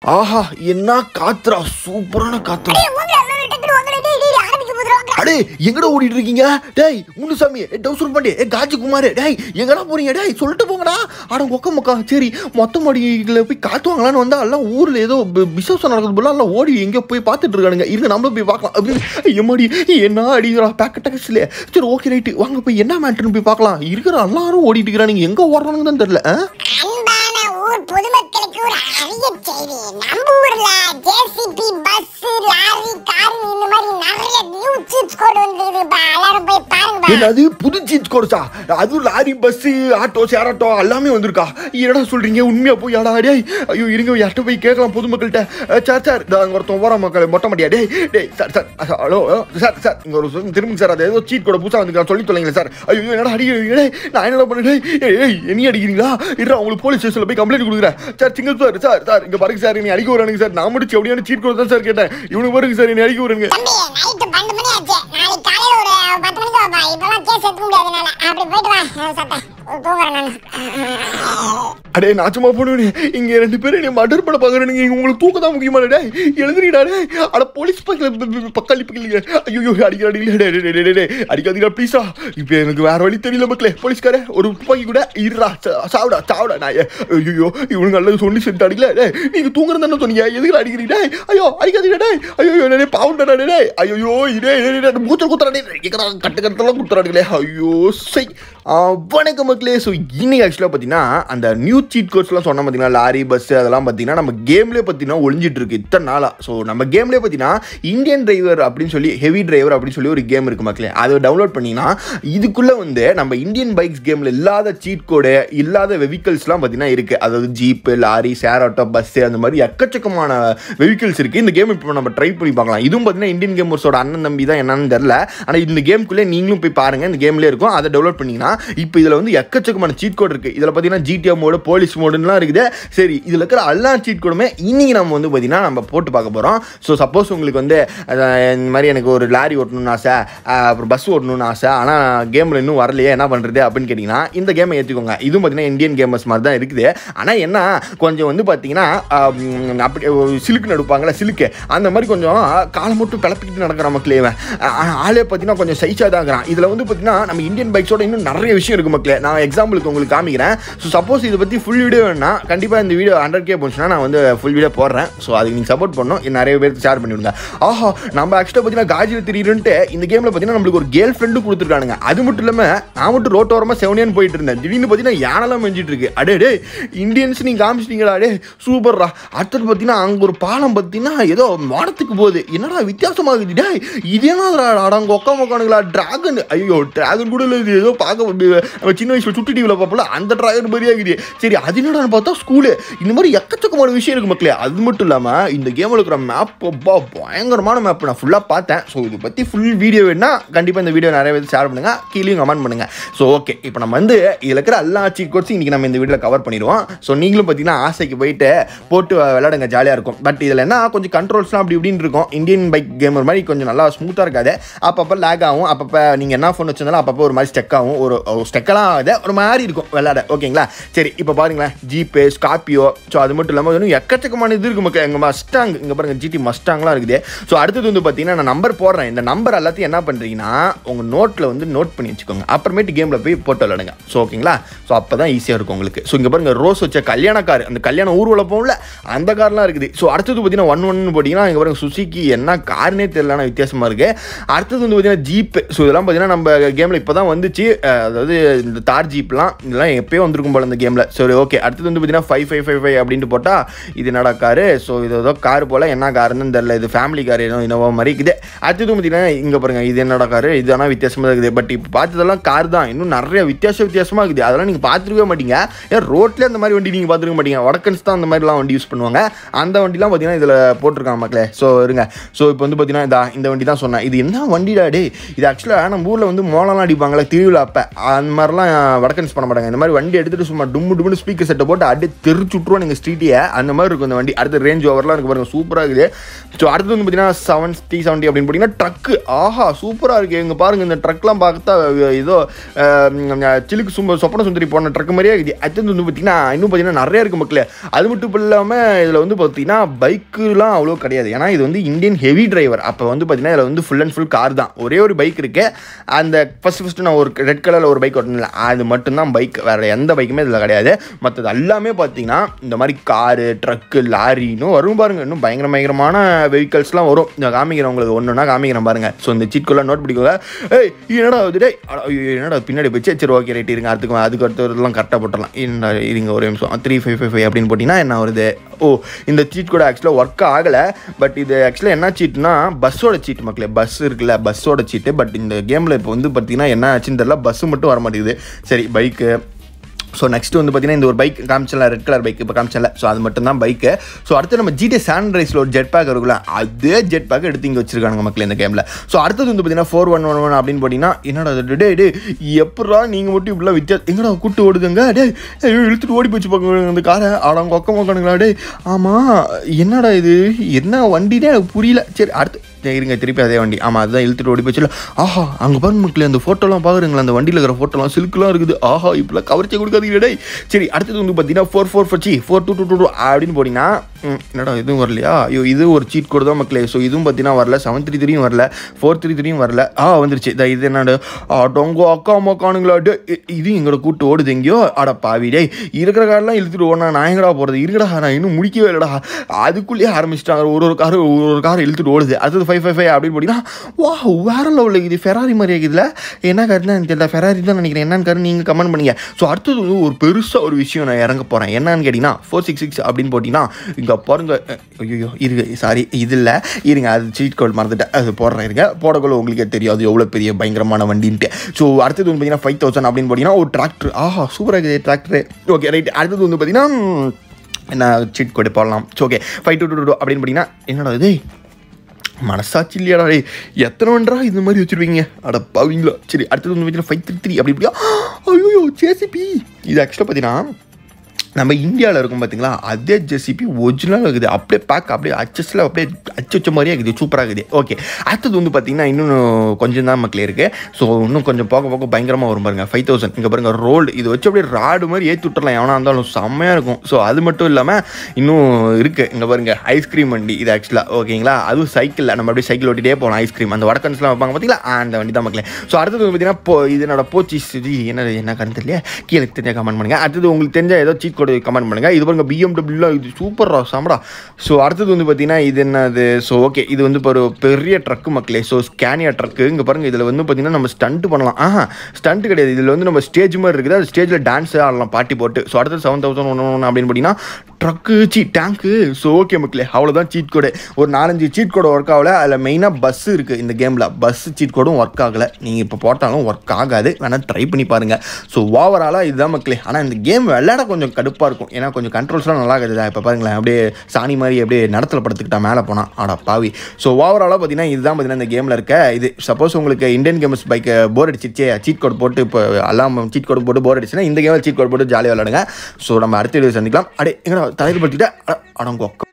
ஆஹா என்ன காத்துரா சூப்பரான காத்துரா டேய், வாங்கடா, எல்லாரும் டக்குனு வாங்கடா. டேய், டேய், ஆரம்பிக்க போகுதுடா, வாங்கடா. அடே எங்கடா ஓடிட்டு இருக்கீங்க டேய் முனுசாமி ஏ டவுசர் பாண்டி ஏ காஜி குமார் டேய் எங்கடா போறீங்க டேய் சொல்லிட்டு போங்கடா அட ஒக்க மக்கா சரி மொத்த மாடியில் போய் காத்து வாங்கலான்னு வந்தா எல்லாம் ஊர்ல ஏதோ பிசினஸ் நடக்குது போல எல்லாம் ஓடி எங்க போய் பார்த்துட்டு இருக்கானுங்க இருங்க நம்மளும் போய் பார்க்கலாம் அப்படின்னு எம்மாடி என்ன அடிக்கிறா பேக்கெட் டெக்ஸ்ல சரி ஓகே ரைட்டு வாங்க போய் என்ன மேட்டர்னு போய் பார்க்கலாம் இருக்கிற எல்லாரும் ஓடிட்டு இருக்கிறானுங்க எங்க ஓடுறானுங்க தான் தெரியல ஆ? அன்பான ஊர் பொதுமக்களுக்கு ஒரு அரிய செய்தி நம்ம ஊர்ல ஜேசிபி பஸ் லாரி கார் இந்த மாதிரி நிறைய நியூ சீட்ஸ் கோட் வந்துருக்குதுப்பா எல்லாரும் போய் பாருங்கப்பா என்னது புது சீட் கோர்ஸா அதுவும் லாரி பஸ் ஆட்டோ சேராட்டோ எல்லாமே வந்திருக்கா என்னடா சொல்றீங்க உண்மையா போய் யாரா டேய் ஐயோ இருங்க யார்கிட்ட போய் கேட்கலாம் பொதுமக்கள்கிட்ட அஹ், சார் சார் இந்த அங்க ஒருத்தன் ஓர மக்கள் மொட்டை மாட்டியா டேய் டேய் sir sir hello sir sir இங்க ஒரு சொல் திரும்புங்க சார் அது ஏதோ சீட் கூட புதுசா வந்து சொல்லி தொலைங்களேன் சார் ஐயோ என்னடா அடிக்கிறீங்க டேய் நான் என்னடா பண்ணேன் டேய் ஏய், ஏய் என்ன அடிக்கிறீங்களா இருடா உங்களுக்கு போலீஸ் ஸ்டேஷன்ல போய் கம்ப்ளைண்ட் கொடுக்குறேன் sir single sir sir sir இங்க பாருங்க சார் நீ அடிக்க வரானுங்க சார் நான் முடிச்சு எப்படியான சீட் கூட தான் சார் கேட்டேன் இவனுக்கு பாருங்க சார் என்ன அடிக்க வரானுங்க தம்பி நைட்டு பன்னெண்டு மணி ஆச்சு நாளைக்கு காலையில ஒரு பத்து மணிக்கு வாப்பா இப்பெல்லாம் கேஸ் எடுக்க முடியாதுனால அப்படி போயிட்டு வா சட்டை தூங்குறேன் நான் அடே நாச்சமா போடுவேன் இங்க ரெண்டு பேரும் என்னை மர்டர் பண்ண பாக்குறீங்க உங்களுக்கு தூக்கம் தான் முக்கியமான டே எழுதுறீடா டே அட போலீஸ் பக்கத்துல பக்காளி பக்கலிங்க ஐயோ அடிக்கிற அடிக்கல டே டே டே டே அடிக்காதீங்க ப்ளீஸா இப்போ எனக்கு வேற வழி தெரியல மக்களே போலீஸ்காரே ஒரு துப்பாக்கி கூட இருடா சா- சாவுடா சாவுடா நான் ஐயோ இவனுங்க நல்லது சொல்லி செட்டு அடிக்கல டே நீங்க தூங்குறது தானே சொன்னீங்க எதுக்கு அடிக்கிறீங்க டேய் ஐயோ அடிக்காதீங்க டே ஐயோ டே பாவுண்டா டே ஐயோ இதே மூச்சல் குத்துறா டே கட்டு கட்டெல்லாம் குத்துறாடுங்களே ஐயோ சை ஆ, வணக்கம் மக்களே ஸோ இன்னைக்கு ஆக்சுவலாக பார்த்தீங்கன்னா அந்த நியூ சீட் கோர்ஸ்லாம் சொன்ன பார்த்தீங்கன்னா லாரி பஸ் அதெல்லாம் பார்த்தீங்கன்னா நம்ம கேம்லேயே பார்த்தீங்கன்னா ஒளிஞ்சிட்டு இருக்கு இத்தனை நாளாக ஸோ நம்ம கேம்லேயே பார்த்தீங்கன்னா இந்தியன் டிரைவர் அப்படின்னு சொல்லி ஹெவி டிரைவர் அப்படின்னு சொல்லி ஒரு கேம் இருக்குது மக்களே அதை டவுன்லோட் பண்ணிங்கன்னா இதுக்குள்ளே வந்து நம்ம இந்தியன் பைக்ஸ் கேமில் இல்லாத சீட் கோடு இல்லாத வெஹிக்கல்ஸ்லாம் பார்த்தீங்கன்னா இருக்குது அதாவது jeep lorry share auto bus அந்த மாதிரி எக்கச்சக்கமான வெஹிக்கிள்ஸ் இருக்குது இந்த கேம் இப்போ நம்ம ட்ரை பண்ணி பார்க்கலாம் இதுவும் பார்த்தீங்கன்னா இந்தியன் கேமர்ஸோட அண்ணன் தம்பி தான் என்னன்னு தெரில ஆனால் இந்த கேமுக்குள்ளே நீங்களும் போய் பாருங்கள் இந்த கேம்லேயே இருக்கும் அதை டெவலப் பண்ணிங்கன்னா இப்போ இதில் வந்து எக்கச்சக்கமான சீட் கோட் இருக்குது இதில் பார்த்தீங்கன்னா ஜிடிஏ மோடு போலீஸ் மோடுலாம் இருக்குது சரி இதில் இருக்கிற எல்லா சீட் கோடுமே இன்னைக்கு நம்ம வந்து பார்த்தீங்கன்னா நம்ம போட்டு பார்க்க போகிறோம் ஸோ சப்போஸ் உங்களுக்கு வந்து அஹ், இந்த மாதிரி எனக்கு ஒரு லாரி ஓட்டணும்னு ஆசை அஹ், அப்புறம் பஸ் ஓட்டணும்னு ஆசை ஆனால் கேமில் இன்னும் வரலையே என்ன பண்ணுறது அப்படின்னு கேட்டிங்கன்னா இந்த கேமை ஏற்றுக்கோங்க இதுவும் பார்த்தீங்கன்னா இந்தியன் கேமர்ஸ் மாதிரி தான் இருக்குது ஆனால் என்ன கொஞ்சம் வந்து பார்த்தீங்கன்னா ஆம், அப்படி ஒரு சிலுக்கு நடுப்பாங்கல்ல சிலுக்கு அந்த மாதிரி கொஞ்சம் காலை மட்டும் பிளப்பிக்கிட்டு நடக்கிற மக்களே இவன். ஆ- ஆளே பார்த்தீங்கன்னா கொஞ்சம் சைஸாக தான் இருக்கிறான் இதில் வந்து பார்த்தீங்கன்னா நம்ம இந்தியன் பைக்ஸோட இன்னும் நிறைய விஷயம் இருக்குது மக்களே நான் எக்ஸாம்பிளுக்கு உங்களுக்கு காமிக்கிறேன் ஸோ சப்போஸ் இதை பற்றி ஃபுல் வீடியோ வேணும்னா கண்டிப்பாக இந்த வீடியோ ஹண்ட்ரட் கே போச்சுன்னா நான் வந்து ஃபுல் வீடியோ போடுறேன் ஸோ அதுக்கு நீங்கள் சப்போர்ட் பண்ணணும் இன்னும் நிறைய பேருக்கு ஷேர் பண்ணி விடுங்க ஆஹா நம்ம ஆக்சுவலாக பார்த்தீங்கன்னா காஜில் திடீர்னுட்டு இந்த கேமில் பார்த்தீங்கன்னா நம்மளுக்கு ஒரு கேர்ள் ஃப்ரெண்டு கொடுத்துருக்கானுங்க அது மட்டும் இல்லாமல் நான் மட்டும் ரோட்டோரமாக செவனியான்னு போயிட்டு இருந்தேன் திடீர்னு பார்த்தீங்கன்னா யானெல்லாம் மெஞ்சிட்டு இருக்கு அடே டே இந்தியன்ஸ் நீங்கள் காமிச்சிட்டீங்களா டே சூப்பர்ரா அடுத்தது பார்த்தீங்கன்னா அங்கே ஒரு பாலம் பார்த்தீங்கன்னா ஏதோ வானத்துக்கு போகுது என்னடா வித்தியாசமாகுது டே இதே அடங்க ஒக்கா மொக்கானுங்களா டிராகன் ஐயோ டிராகன் கூட இல்லை இது ஏதோ பார்க்க முடியாது. நம்ம சின்ன வயசில் சுட்டி டிவியில் பார்ப்போம்ல அந்த டிராகன் மாதிரியே இருக்குது சரி அது என்னடான்னு பார்த்தா ஸ்கூலு இந்த மாதிரி எக்கச்சக்கமான விஷயம் இருக்குது மக்களே அது மட்டும் இல்லாமல் இந்த கேமில் இருக்கிற மேப் அப்பா பயங்கரமான மேப் நான் ஃபுல்லாக பார்த்தேன் ஸோ இதை பற்றி ஃபுல் வீடியோ வேணா கண்டிப்பாக இந்த வீடியோ நிறைய பேர் ஷேர் பண்ணுங்கள் கீழேயும் கமெண்ட் பண்ணுங்கள் ஸோ ஓகே இப்போ நம்ம வந்து இதில் இருக்கிற எல்லா சீட் கோட்ஸும் இன்றைக்கி நம்ம இந்த வீடியோவில் கவர் பண்ணிடுவோம் ஸோ நீங்களும் பார்த்தீங்கன்னா ஆசைக்கு போயிட்டு போட்டு விளையாடுங்க ஜாலியாக இருக்கும் பட் இதில் என்ன கொஞ்சம் கண்ட்ரோல்ஸ்லாம் அப்படி இப்படின்னு இருக்கும் இந்தியன் பைக் கேமர் மாதிரி கொஞ்சம் நல்லா ஸ்மூத்தாக இருக்காது அப்பப்போ லேக் ஆகும் அப்பப்போ நீங்கள் என்ன ஃபோன் வச்சிருந்தாலும் அப்பப்போ ஒரு மாதிரி ஸ்டெக் ஆகும் ஒரு ஸ்டெக்கெல்லாம் ஆகுது ஒரு மாதிரி இருக்கும் விளையாட ஓகேங்களா சரி இப்போ பாருங்களேன் ஜீப்பு ஸ்கார்பியோ ஸோ அது மட்டும் இல்லாமல் இன்னும் எக்கச்சக்கமான இது இருக்கு மக்கள் எங்கள் மஸ்டாங் இங்கே பாருங்க ஜிடி மஸ்டாங்லாம் இருக்குது ஸோ அடுத்தது வந்து பார்த்தீங்கன்னா நான் நம்பர் போடுறேன் இந்த நம்பர் எல்லாத்தையும் என்ன பண்ணுறீங்கன்னா உங்கள் நோட்டில் வந்து நோட் பண்ணி வச்சுக்கோங்க அப்புறமேட்டு கேமில் போய் போட்டு விளையாடுங்க ஸோ ஓகேங்களா ஸோ அப்போ தான் ஈஸியாக இருக்கும் உங்களுக்கு ஸோ இங்கே பாருங்க ரோஸ் வச்ச கல்யாண கார் அந்த கல்யாண ஊர்வலம் போகல அந்த கார்லாம் இருக்குது ஸோ அடுத்தது பார்த்தீங்கன்னா ஒன் ஒன்னு போட்டிங்கன்னா இங்கே பாருங்க சுசுக்கி என்ன கார்னே தெரியல ஆனால் வித்தியாசமாக இருக்குது அடுத்தது வந்து பார்த்தீங்கன்னா ஜீப்பு ஸோ இதெல்லாம் பார்த்தீங்கன்னா நம்ம கேமில் இப்போ தான் வந்துச்சு அஹ், அதாவது இந்த தார் ஜீப்லாம் இதெல்லாம் எப்பயோ வந்திருக்கும் போல இந்த கேமில் சரி ஓகே அடுத்தது வந்து பார்த்தீங்கன்னா ஃபைவ் ஃபைவ் ஃபைவ் ஃபைவ் அப்படின்ட்டு போட்டால் இது என்னடா காரு ஸோ இது ஏதோ கார் போல் என்ன காருன்னு தெரியல இது ஃபேமிலி கார் ஏதோ இனோவா மாதிரி இருக்குது அடுத்தது பார்த்தீங்கன்னா இங்கே பாருங்க இது என்னடா காரு இது ஆனால் வித்தியாசமாக இருக்குது பட் இப்போ பார்த்ததெல்லாம் கார் தான் இன்னும் நிறைய வித்தியாச வித்தியாசமாக இருக்குது அதெல்லாம் நீங்கள் பார்த்துருக்கவே மாட்டீங்க ஏன் ரோட்லேயே அந்த மாதிரி வண்டி நீங்கள் பார்த்துருக்க மாட்டீங்க வடக்கன்ஸ் தான் அந்த மாதிரிலாம் வண்டி யூஸ் பண்ணுவாங்க அந்த வண்டிலாம் பார்த்தீங்கன்னா இதில் போட்டிருக்காங்க மக்களே ஸோ இருங்க ஸோ இப்போ வந்து பார்த்தீங்கன்னா இதா இந்த வண்டி தான் சொன்னேன் இது என்ன வண்டிடா டே இது ஆக்சுவலாக நம்ம ஊரில் ஊரில் வந்து மோளம்லாம் அடிப்பாங்களே திருவிழா அப்போ அந்த மாதிரிலாம் வடக்கன்ஸ் பண்ண மாட்டாங்க இந்த மாதிரி வண்டி எடுத்துகிட்டு சும்மா டும்மு டும்னு ஸ்பீக்கர் செட்டை போட்டு அப்படியே தெரிச்சு விட்ருவோம் நீங்கள் ஸ்ட்ரீட்டியை அந்த மாதிரி இருக்கும் இந்த வண்டி அடுத்து ரேஞ்ச் ஓவர்லாம் எனக்கு பாருங்க சூப்பராக இருக்குது ஸோ அடுத்து வந்து பார்த்தீங்கன்னா செவன் டி செவன்ட்டி அப்படின்னு பார்த்தீங்கன்னா ட்ரக்கு ஆஹா சூப்பராக இருக்குது இங்கே பாருங்க இந்த ட்ரக்லாம் பார்த்தா ஏதோ அஹ், சிலுக்கு சும்ப சொப்பன சுந்தரி போன ட்ரக் மாதிரியே இருக்குது அடுத்தது வந்து பார்த்தீங்கன்னா இன்னும் பார்த்தீங்கன்னா நிறைய இருக்குது மக்களே அது மட்டும் இல்லாமல் இதில் வந்து பார்த்தீங்கன்னா பைக்குலாம் அவ்வளோ கிடையாது ஏன்னா இது வந்து இந்தியன் ஹெவி டிரைவர் அப்போ வந்து பார்த்தீங்கன்னா இதில் வந்து ஃபுல் அண்ட் ஃபுல் கார் தான் ஒரே ஒரு பைக் இருக்கு அந்த ஃபஸ்ட்டு ஃபஸ்ட்டு நான் ஒரு ரெட் கலரில் ஒரு பைக் ஓட்டணும்ல அது மட்டும்தான் பைக் வேறு எந்த பைக்குமே இதில் கிடையாது மற்றது எல்லாமே பார்த்தீங்கன்னா இந்த மாதிரி காரு ட்ரக்கு லாரி இன்னும் வரும் பாருங்க இன்னும் பயங்கர பயங்கரமான வெஹிக்கல்ஸ்லாம் வரும் இந்த காமிக்கிறேன் உங்களுக்கு ஒன்றுனா காமிக்கிறேன் பாருங்க ஸோ இந்த சீட்குள்ளே நோட் பிடிக்கோங்க ஏய் என்னடா அது டேய் அட, ஐயோ, என்னடா பின்னாடி போச்சு சரி ஓகே ரைட் இருங்க அதுக்கு அதுக்கு அடுத்ததெல்லாம் கரெக்டாக போட்டுடலாம் என்ன இருங்க ஒரு நிமிஷம் த்ரீ ஃபைவ் ஃபைவ் ஃபைவ் அப்படின்னு போட்டிங்கன்னா என்ன வருது ஓ இந்த சீட் கூட ஆக்சுவலாக ஒர்க் ஆகலை பட் இது ஆக்சுவலாக என்ன சீட்னா பஸ்ஸோட சீட் மக்களே பஸ் இருக்குல்ல பஸ்ஸோட சீட்டு பட் இந்த கேமில் இப்போ வந்து பார்த்தீங்கன்னா என்ன ஆச்சுன்னு தெரியல பஸ்ஸு மட்டும் வர மாட்டேங்குது சரி பைக்கு ஸோ நெக்ஸ்ட் வந்து பார்த்தீங்கன்னா இந்த ஒரு பைக் காமிச்சல ரெட் கலர் பைக் இப்போ காமிச்சல ஸோ அது மட்டும் தான் பைக்கு ஸோ அடுத்து நம்ம ஜிடி சான்ரைஸில் ஒரு ஜெட் பேக் இருக்குல்ல அதே ஜெட் பேக் எடுத்து இங்கே வச்சிருக்காங்க மக்கள் இந்த கேமில் ஸோ அடுத்தது வந்து பார்த்தீங்கன்னா ஃபோர் ஒன் ஒன் ஒன் அப்படின்னு போட்டிங்கன்னா என்னடா அது டே டே எப்படா நீங்கள் மட்டும் இப்படிலாம் வித்தியாசம் எங்கடா கூட்டு ஓடுதுங்க டே ஐயோ இழுத்துட்டு ஓடி போச்சு பார்க்க இந்த காரை அவங்க ஒக்க மோக்கணுங்களா டே ஆமாம் என்னடா இது என்ன வண்டினே எனக்கு புரியல சரி அடுத்து சரி, இருங்க திருப்பி அதே வண்டி ஆமாம் அதுதான் இழுத்துட்டு ஓடி போச்சுல ஆஹா அங்கே பாருங்க மக்களே அந்த ஃபோட்டோலாம் பார்க்குறீங்களா அந்த வண்டியில் இருக்கிற ஃபோட்டோலாம் சில்க்லாம் இருக்குது ஆஹா இப்படிலாம் கவர்ச்சி கொடுக்காதீங்க டேய் சரி அடுத்தது வந்து பார்த்தீங்கன்னா four four four C four two two two two அப்படின்னு போட்டிங்கன்னா ம், என்னடா இதுவும் வரலையா ஐயோ இது ஒரு சீட் கோடு தான் மக்களே ஸோ இதுவும் பார்த்தீங்கன்னா வரல செவன் த்ரீ த்ரீயும் வரல ஃபோர் த்ரீ த்ரீயும் வரல ஆ வந்துருச்சு இதா இது என்னடு டொங்கோ அக்கா அம்மா காணுங்களா டே இ- இது எங்களோட கூட்டு ஓடுது எங்கேயோ அட பாவி டேய் இருக்கிற காரெல்லாம் இழுத்துட்டு ஓடனா நான் எங்கடா போகிறது இருக்கடா நான் இன்னும் முடிக்கவே இல்லைடா அதுக்குள்ளேயே ஆரம்பிச்சிட்டாங்க ஒரு ஒரு கார் ஒரு ஒரு கார் இழுத்துட்டு ஓடுது அடுத்தது ஃபைவ் ஃபைவ் ஃபைவ் அப்படின்னு போட்டிங்கன்னா வா வேற லெவலில் இது ஃபெராரி மாதிரி இருக்குதுல என்ன காருன்னு எனக்கு தெரியல ஃபெராரி தான் நினைக்கிறேன் என்னன்னு காரு நீங்கள் கமெண்ட் பண்ணுங்க ஸோ அடுத்தது வந்து ஒரு பெருசாக ஒரு விஷயம் நான் இறங்க போகிறேன் என்னன்னு கேட்டிங்கன்னா ஃபோர் சிக்ஸ் சிக்ஸ் அப்படின்னு போட்டிங்கன்னா இங்கே பாருங்க ஐயோ இருக்கு சாரி இது இல்லை இருங்க அது சீட் கோட் மறந்துட்டேன் அது போடுறேன் இருங்க போடக்குள்ள உங்களுக்கே தெரியும் அது எவ்வளோ பெரிய பயங்கரமான வண்டின்ட்டு ஸோ அடுத்தது வந்து பார்த்தீங்கன்னா ஃபைவ் தௌசண்ட் அப்படின்னு போட்டிங்கன்னா ஒரு டிராக்டர் ஆஹா சூப்பராக இருக்குது டிராக்டர் ஓகே ரைட் அடுத்தது வந்து பார்த்தீங்கன்னா ம், என்ன சீட் கோட் போடலாம் so okay five two two two அப்படின்னு போட்டிங்கன்னா என்னடா இது மனசாட்சி இல்லையாடா டேய் எத்தனை வண்டா இந்த மாதிரி வச்சிருவீங்க அட பவிங்களா சரி அடுத்தது வந்து பார்த்தீங்கன்னா ஃபைவ் த்ரீ த்ரீ அப்படி இப்படியா ஐயோ ஜேசிபி இது ஆக்சுவலாக பார்த்தீங்கன்னா நம்ம இந்தியாவில் இருக்கும் பார்த்தீங்களா அதே ஜெசிபி ஒரிஜினலாக இருக்குது அப்படியே பேக் அப்படியே அச்சஸில் அப்படியே அச்சு வச்ச மாதிரியே இருக்குது சூப்பராக இருக்குது ஓகே அடுத்தது வந்து பார்த்தீங்கன்னா இன்னும் கொஞ்சம் தான் மக்களே இருக்குது ஸோ இன்னும் கொஞ்சம் போக போக பயங்கரமாக வரும் பாருங்க ஃபைவ் தௌசண்ட் இங்கே பாருங்க ரோல்டு இது வச்சு அப்படியே ராடு மாதிரி ஏற்றி விட்டுறலாம் எவனா இருந்தாலும் செம்மையாக இருக்கும் ஸோ அது மட்டும் இல்லாமல் இன்னும் இருக்குது இங்கே பாருங்க ஐஸ்கிரீம் வண்டி இது ஆக்சுவலாக ஓகேங்களா அதுவும் சைக்கிளில் நம்ம அப்படியே சைக்கிள் ஓட்டிகிட்டே போகலாம் ஐஸ்கிரீம் அந்த வடக்கன்ஸ்லாம் வைப்பாங்க பார்த்தீங்களா ஆ, அந்த வண்டி தான் மக்களே ஸோ அடுத்தது வந்து பார்த்தீங்கன்னா போ இது என்னோட போச்சி இது என்ன என்ன கருத்து இல்லையா கீழே தெரிஞ்ச கமெண்ட் பண்ணுங்க அடுத்தது உங்களுக்கு தெரிஞ்ச ஏதோ சீட் கோடு கமெண்ட் பண்ணுங்க இது பாருங்க பிஎம்டபிள்யூலாம் இது சூப்பரா சாமடா ஸோ அடுத்தது வந்து பார்த்தீங்கன்னா இது என்னது ஸோ ஓகே இது வந்து இப்போ ஒரு பெரிய ட்ரக்கு மக்களே ஸோ ஸ்கேனியா ட்ரக்கு இங்கே பாருங்க இதில் வந்து பார்த்தீங்கன்னா நம்ம ஸ்டண்ட் பண்ணலாம் ஆஹா ஸ்டண்ட் கிடையாது இதில் வந்து நம்ம ஸ்டேஜ் மாதிரி இருக்குது அது ஸ்டேஜில் டான்ஸ் ஆடலாம் பாட்டி போட்டு ஸோ அடுத்தது செவன் தௌசண்ட் ஒன் ஒன் அப்படின்னு பார்த்தீங்கன்னா truck C tank so okay மக்களே அவ்வளோதான் சீட் கோடு ஒரு நாலஞ்சு சீட் கோடு ஒர்க் ஆகல அதில் மெயினாக பஸ் இருக்குது இந்த கேமில் பஸ் சீட் கோடும் ஒர்க் ஆகலை நீங்கள் இப்போ போட்டாலும் ஒர்க் ஆகாது வேணால் ட்ரை பண்ணி பாருங்கள் ஸோ ஓவராலாக இதுதான் மக்களே ஆனால் இந்த கேம் விளையாட கொஞ்சம் கடுப்பாக இருக்கும் ஏன்னா கொஞ்சம் கண்ட்ரோல்ஸ்லாம் நல்லா இருக்குதா இப்போ பாருங்களேன் அப்படியே சாணி மாதிரி அப்படியே நடத்தல படுத்துக்கிட்டா மேலே போனால் ஆடா பாவி ஸோ ஓவராலாக பார்த்தீங்கன்னா இதுதான் பார்த்தீங்கன்னா இந்த கேமில் இருக்க இது சப்போஸ் உங்களுக்கு இந்தியன் கேம்ஸ் பைக் போர் அடிச்சிச்சே சீட் கோட் போட்டு இப்போ எல்லாம் சீட் கோட் போட்டு போர் அடிச்சுன்னா இந்த கேமில் சீட் கோட் போட்டு ஜாலியாக விளையாடுங்க ஸோ நம்ம அடுத்த வீடியோ சந்திக்கலாம் அடே எங்கடா தலையில் படுத்திட்டா அடங்க